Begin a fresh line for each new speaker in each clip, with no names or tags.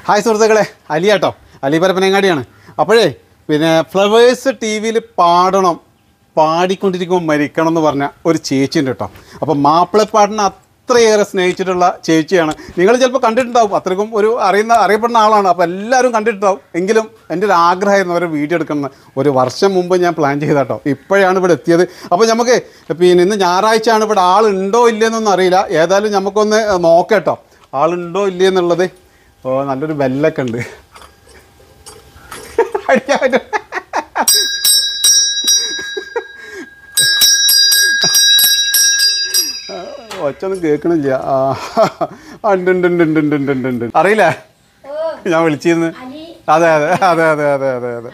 Hi സുഹൃത്തുക്കളെ അലിയാട്ടോ അലി പരപ്പനങ്ങാടിയാണ് അപ്പോഴേ പിന്നെ ഫ്ലവേഴ്സ് ടി വിയിൽ പാടണം പാടിക്കൊണ്ടിരിക്കുമ്പോൾ മരിക്കണം എന്ന് പറഞ്ഞ ഒരു ചേച്ചിയുണ്ട് കേട്ടോ അപ്പോൾ മാപ്പിളപ്പാട്ടിനെ അത്രയേറെ സ്നേഹിച്ചിട്ടുള്ള ചേച്ചിയാണ് നിങ്ങൾ ചിലപ്പോൾ കണ്ടിട്ടുണ്ടാവും അത്രയ്ക്കും ഒരു അറിയുന്ന അറിയപ്പെടുന്ന ആളാണ് അപ്പോൾ എല്ലാവരും കണ്ടിട്ടുണ്ടാവും എങ്കിലും എൻ്റെ ഒരു ആഗ്രഹമായിരുന്നു അവരെ വീഡിയോ എടുക്കണം ഒരു വർഷം മുമ്പ് ഞാൻ പ്ലാൻ ചെയ്താട്ടോ ഇപ്പോഴാണ് ഇവിടെ എത്തിയത് അപ്പോൾ നമുക്ക് പിന്നെ ഇന്ന് ഞായറാഴ്ചയാണ് ഇവിടെ ആളുണ്ടോ ഇല്ലയെന്നൊന്നും അറിയില്ല ഏതായാലും നമുക്കൊന്ന് നോക്കട്ടോ ആളുണ്ടോ ഇല്ലയെന്നുള്ളത് ഓ നല്ലൊരു ബെല്ലൊക്കെ ഉണ്ട് അടിക്കാൻ പറ്റും ഒച്ചൊന്നും കേൾക്കണില്ല ആ ആ, ഉണ്ട് ഉണ്ട് ഉണ്ട് ഉണ്ട് ഉണ്ട് ഉണ്ട് ഉണ്ട് ഉണ്ട് അറിയില്ലേ ഞാൻ വിളിച്ചിരുന്നു അതെ അതെ അതെ അതെ അതെ അതെ അതെ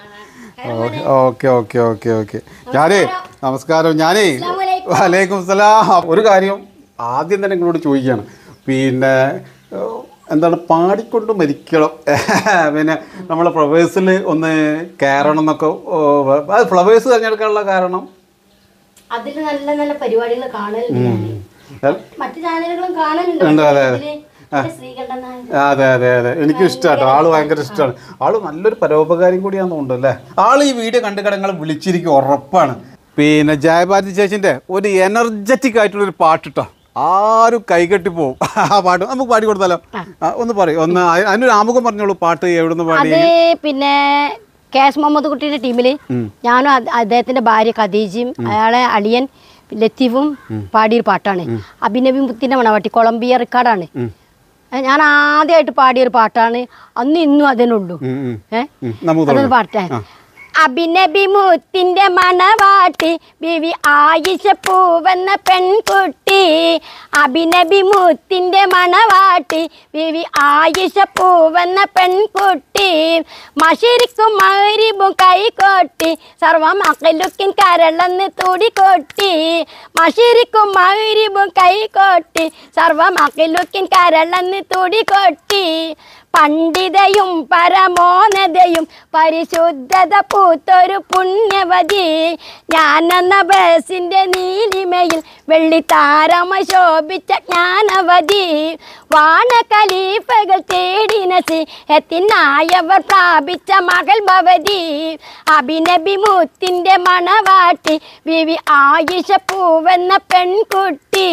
ഓക്കെ ഓക്കെ ഓക്കെ ഓക്കെ ഞാനേ നമസ്കാരം ഞാനേ വലൈക്കും സലാം ഒരു കാര്യം ആദ്യം തന്നെ നിങ്ങളോട് ചോദിക്കുകയാണ് പിന്നെ ഏഹ്, എന്താണ് പാടിക്കൊണ്ട് മരിക്കണം പിന്നെ നമ്മളെ ഫ്ലവേഴ്സിൽ ഒന്ന് കയറണം എന്നൊക്കെ ഓ, അത് ഫ്ലവേഴ്സ് തിരഞ്ഞെടുക്കാനുള്ള കാരണം
അതില് നല്ല നല്ല പരിപാടികൾ കാണലുണ്ട് ഞാന്.
ഏഹ്,
മറ്റു ചാനലുകളും കാണലുണ്ട്
ഉണ്ട്, അതെ, അതെ.
ഇതില് മറ്റേ ശ്രീകണ്ഠൻ നായർ
അതെ അതെ അതെ എനിക്കും ഇഷ്ടമാണ് ആള് ഭയങ്കര ഇഷ്ടമാണ് ആള് നല്ലൊരു പരോപകാരിയും കൂടിയാണെന്ന് തോന്നുന്നു അല്ലേ ആള് ഈ വീഡിയോ കണ്ട് കടങ്ങൾ വിളിച്ചിരിക്കും ഉറപ്പാണ് പിന്നെ ജയഭാരതി ചേച്ചിന്റെ ഒരു എനർജറ്റിക് ആയിട്ടുള്ള ഒരു പാട്ടിട്ടോ ആരും കൈകെട്ടി പോവും ആ പാട്ട് നമുക്ക് പാടി കൊടുത്താലോ ആ, ഒന്ന് പറയും ഒന്ന് അ- അതിനൊരു ആമുഖം പറഞ്ഞോളൂ പാട്ട് എവിടുന്ന് പാടി
അത് പിന്നെ കെ എസ് മുഹമ്മദ് കുട്ടിയുടെ ടീമില് ഞാനും അത് അദ്ദേഹത്തിന്റെ ഭാര്യ ഖദീജയും അയാളെ അളിയൻ ലത്തീഫും പാടിയൊരു പാട്ടാണ് അഭിനവി മുത്തിന്റെ മണവാട്ടി കൊളംബിയ റെക്കോർഡാണ് ഞാൻ ആദ്യമായിട്ട് പാടിയൊരു പാട്ടാണ് അന്ന് ഇന്നും അതിനുള്ളൂ
ഉം, ഉം.
ഏഹ്
ഉം, നമുക്ക്
അതൊന്ന്
തുടങ്ങാം.
പാട്ടെ അഭിനബി മുത്തിന്റെ മണവാട്ടി ബിവി ആയിഷ പൂവെന്ന പെൺകുട്ടി അഭിനബി മുത്തിന്റെ മണവാട്ടി ബിവി ആയിഷ പൂവെന്ന പെൺകുട്ടി മഷിരിക്കും മകരിബും കൈകൊട്ടി സർവ മക്കലുക്കിൻ കരളന്ന് തുടികൊട്ടി മഷിരിക്കും മകരിബും കൈകൊട്ടി സർവ മക്കലുക്കിൻ കരളന്ന് തുടികൊട്ടി പണ്ഡിതയും പരമോന്നതയും പരിശുദ്ധത പൂത്തൊരു പുണ്യവതി ഞാനെന്ന ബസിന്റെ നീലിമയിൽ വെള്ളിത്താരമ ശോഭിച്ച ജ്ഞാനവതി വാണ കലീഫകൾ തേടിനസി എത്തിനായവർ പ്രാപിച്ച മകൾ ഭവതി അഭിനബി മുത്തിന്റെ മണവാട്ടി വിവി ആയിഷ പൂവെന്ന പെൺകുട്ടി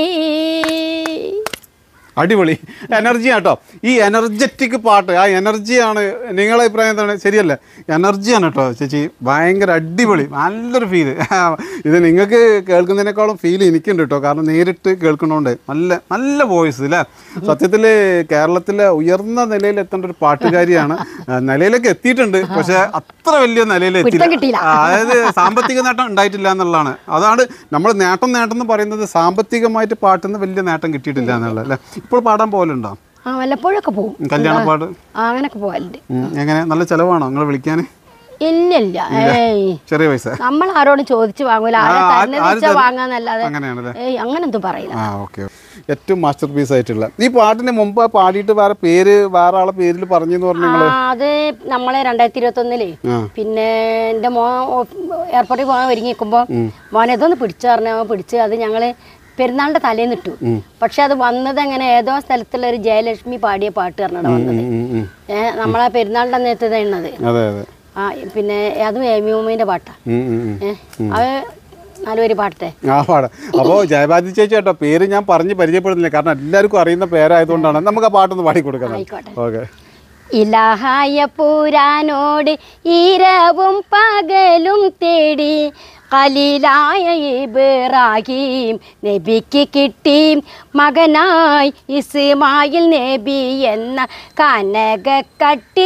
അടിപൊളി എനർജി ആട്ടോ ഈ എനർജറ്റിക് പാട്ട് ആ എനർജിയാണ് നിങ്ങളെ അഭിപ്രായം എന്താണ് ശരിയല്ലേ എനർജിയാണ് കേട്ടോ ചേച്ചി ഭയങ്കര അടിപൊളി നല്ലൊരു ഫീല് ഇത് നിങ്ങൾക്ക് കേൾക്കുന്നതിനേക്കാളും ഫീൽ എനിക്കുണ്ട് കേട്ടോ കാരണം നേരിട്ട് കേൾക്കണോണ്ട് നല്ല നല്ല വോയിസ് അല്ലേ സത്യത്തിൽ കേരളത്തിലെ ഉയർന്ന നിലയിൽ എത്തേണ്ട ഒരു പാട്ടുകാരിയാണ് ആ, നിലയിലേക്ക് എത്തിയിട്ടുണ്ട് പക്ഷെ അത്ര വലിയ നിലയിൽ
പിടുത്തം
എത്തിയില്ല
കിട്ടിയില്ല.
ആ, അതായത് സാമ്പത്തിക നേട്ടം ഉണ്ടായിട്ടില്ല എന്നുള്ളതാണ് അതാണ് നമ്മൾ നേട്ടം നേട്ടം എന്ന് പറയുന്നത് സാമ്പത്തികമായിട്ട് പാട്ടുന്ന വലിയ നേട്ടം കിട്ടിയിട്ടില്ല എന്നുള്ളത് അല്ലേ ഇപ്പോൾ പാടാൻ പോലുണ്ടോ
ആ വല്ലപ്പോഴൊക്കെ പോകും
കല്യാണപ്പാട്
ആ അങ്ങനൊക്കെ പോകലുണ്ട്
ഉം, എങ്ങനെ നല്ല ചിലവാണോ നിങ്ങൾ വിളിക്കാൻ
ഇല്ലില്ല ഏയ്
ചെറിയ പൈസ
നമ്മൾ ആരോടും ചോദിച്ചു വാങ്ങൂല ആരെ
ആ, ആ-
തരുന്നത്
ആര്
വെച്ചാ
തരും?
വാങ്ങാന്നല്ലാതെ
അങ്ങനെയാണല്ലേ
ഏയ് അങ്ങനൊന്നും പറയില്ല
ആ ഓക്കെ ഏറ്റവും മാസ്റ്റർ പീസ് ആയിട്ടുള്ള ഈ പാട്ടിന് മുമ്പ് പാടിയിട്ട് വേറെ പേര് വേറെ ആളെ പേരിൽ പറഞ്ഞു എന്ന് പറഞ്ഞു
ആ, അത് നമ്മളെ രണ്ടായിരത്തി ഇരുപത്തി ഒന്നില്
ആ.
പിന്നെ എൻ്റെ മോ എയർപോർട്ടിൽ പോകാൻ ഒരുങ്ങി നിൽക്കുമ്പോൾ മോനെ ഇതൊന്ന് പിടിച്ചു പറഞ്ഞ പിടിച്ച് അത് ഞങ്ങള് പെരുന്നാളിന്റെ തലേന്ന് ഇട്ടു പക്ഷെ അത് വന്നത് എങ്ങനെ ഏതോ സ്ഥലത്തുള്ള ഒരു ജയലക്ഷ്മി പാടിയ പാട്ട് പറഞ്ഞാണ് വന്നത്
ഉം, ഉം.
ഏഹ് നമ്മളെ പെരുന്നാളിന്റെ അന്നത്തെ തന്നത്
അതെ അതെ
ആ പിന്നെ അതും എമിയുമ്മേൻ്റെ പാട്ടാ
ഉം, ഉം, ഉം.
ഏഹ് അത് നല്ലൊരു പാട്ടേ
ആ പാടാം അപ്പോൾ ജയഭാരതി ചേച്ചി കേട്ടോ പേര് ഞാൻ പറഞ്ഞ് പരിചയപ്പെടുന്നില്ല കാരണം എല്ലാവർക്കും അറിയുന്ന പേരായതുകൊണ്ടാണ് നമുക്ക് ആ പാട്ടൊന്ന് പാടി കൊടുക്കാം
ആയിക്കോട്ടെ.
ഓക്കെ
ഇലഹായ പുരാനോട് ഇരവും പകലും തേടി കലീലായ ഇബ്രാഹിം നബിക്ക് കിട്ടി മകനായി ഇസ്മായിൽ നബി എന്ന കനകക്കട്ടി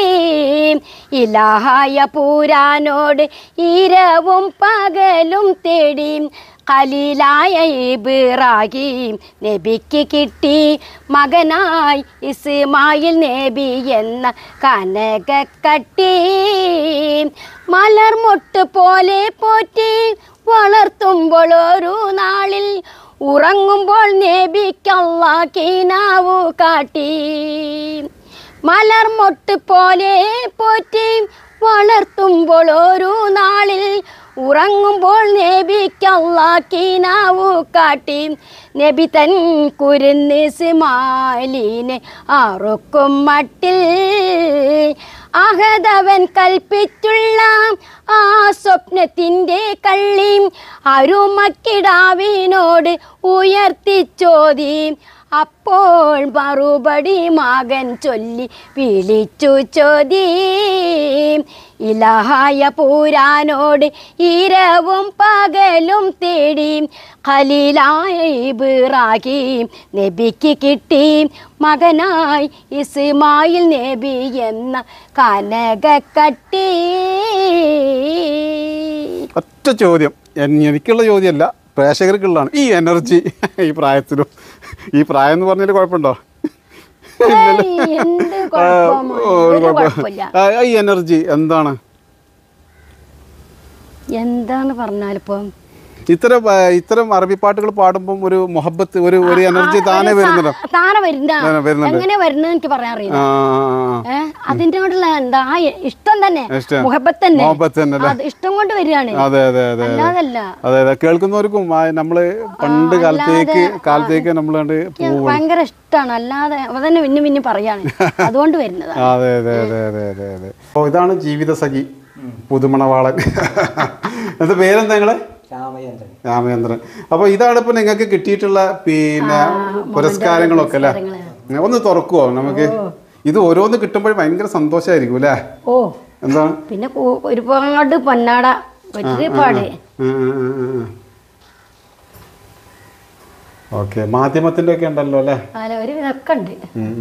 ഇലഹായ പുരാനോട് ഇരവും പകലും തേടി ഖലീലായ ഇബ്രാഹിം നബിക്ക് കിട്ടി മകനായി ഇസ്മായിൽ നബി എന്ന കനകക്കട്ടി മലർമൊട്ട് പോലെ പോറ്റി വളർത്തുമ്പോൾ ഒരു നാളിൽ ഉറങ്ങുമ്പോൾ നബിക്കല്ല കിനാവു കാട്ടി മലർമൊട്ട് പോലെ പോറ്റി വളർത്തുമ്പോൾ ഒരു നാളിൽ ഉറങ്ങുമ്പോൾ നബിക്കല്ലാക്കിനാവു കാട്ടി നബി തൻ കുരുന്ന് സിമാലിനെ അറുക്കും മട്ടിൽ അഹദവൻ കൽപ്പിച്ചുള്ള ആ സ്വപ്നത്തിൻ്റെ കള്ളി അരുമക്കിടാവിനോട് ഉയർത്തിച്ചോതി അപ്പോൾ മറുപടി മകൻ ചൊല്ലി വിളിച്ചു ചോദി ഇലഹായ പൂരാനോട് ഇരവും പകലും തേടി ഖലീലായ ഇബ്രാഹിം നബിക്ക് കിട്ടി മകനായി ഇസ്മായിൽ നബി എന്ന കനകക്കട്ടി
ഒറ്റ ചോദ്യം എൻ- എനിക്കുള്ള ചോദ്യമല്ല പ്രേക്ഷകർക്കുള്ളതാണ് ഈ എനർജി ഈ പ്രായത്തിലും ഈ പ്രായം എന്ന് പറഞ്ഞാൽ കുഴപ്പമുണ്ടോ
ഏയ്, എന്ത് കുഴപ്പം
ഓ,
ഒരു
കുഴപ്പം.
കുഴപ്പമില്ല
ആ, ഈ എനർജി എന്താണ്
എന്താന്ന് പറഞ്ഞാലിപ്പം
ഇത്തരം ആ, ഇത്തരം അറബി പാട്ടുകൾ പാടുമ്പം ഒരു മൊഹബത്ത് ഒരു ഒരു എനർജി താനേ വരുന്നുണ്ടോ
താനെ വരുന്ന
ആ, വരുന്നുണ്ട്.
എങ്ങനെ വരുന്നത് എനിക്ക് പറയാൻ അറിയില്ല
ആ, ആ, ആ.
ഏ അതിന്റെ കൊണ്ടുള്ള എന്താ ആ ഇഷ്ടം തന്നെ
ഇഷ്ടം.
മുഹബത്ത് തന്നെ
മുഹബത്ത് തന്നെ അല്ലേ?
അത് ഇഷ്ടം കൊണ്ട് വരികയാണ്
അതെ അതെ അതെ അതെ
അല്ലാതല്ല
അതെ അതെ കേൾക്കുന്നവർക്കും ആ, നമ്മള് പണ്ട് കാലത്തേക്ക് കാലത്തേക്ക് നമ്മൾ കണ്ട്
എനിക്ക് ഭയങ്കര ഇഷ്ടമാണ് അല്ലാതെ അവ തന്നെ പിന്നെ പിന്നെ പറയാണ് അതുകൊണ്ട് വരുന്നതാണ്
അതെ അതെ അതെ അതെ അതെ അതെ ഓ ഇതാണ് ജീവിത സഖി പുതുമണവാളൻ എന്താ പേരെന്താ നിങ്ങളെ
രാമചന്ദ്രൻ
രാമചന്ദ്രൻ അപ്പൊ ഇതാണ് ഇപ്പൊ നിങ്ങൾക്ക് കിട്ടിയിട്ടുള്ള പിന്നെ പുരസ്കാരങ്ങളൊക്കെ അല്ലേ ഒന്ന് തുറക്കുവോ നമുക്ക് ഇത് ഓരോന്ന് കിട്ടുമ്പോൾ ഭയങ്കര സന്തോഷമായിരിക്കും അല്ലേ
ഓ
എന്താണ്
പിന്നെ കൂ- ഒരുപാട് പൊന്നാട ഒരുപാട്
ഓക്കെ മാധ്യമത്തിന്റെ ഒക്കെ ഉണ്ടല്ലോ അല്ലേ
അല്ല ഒരു ഇതൊക്കെ ഉണ്ട്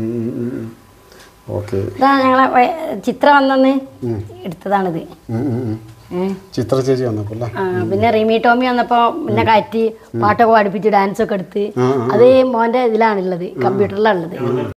ഓക്കെ
ഇതാ ഞങ്ങളെ വ- ചിത്രം വന്നെന്ന് എടുത്തതാണിത് ഏ.
ചിത്ര ചേച്ചി വന്നപ്പോ അല്ലേ
ആ, പിന്നെ റിമി ടോമി വന്നപ്പോ പിന്നെ കയറ്റി പാട്ടൊക്കെ പഠിപ്പിച്ച് ഡാൻസ് ഒക്കെ എടുത്ത് അത് മോന്റെ ഇതിലാണുള്ളത് കമ്പ്യൂട്ടറിലാണുള്ളത്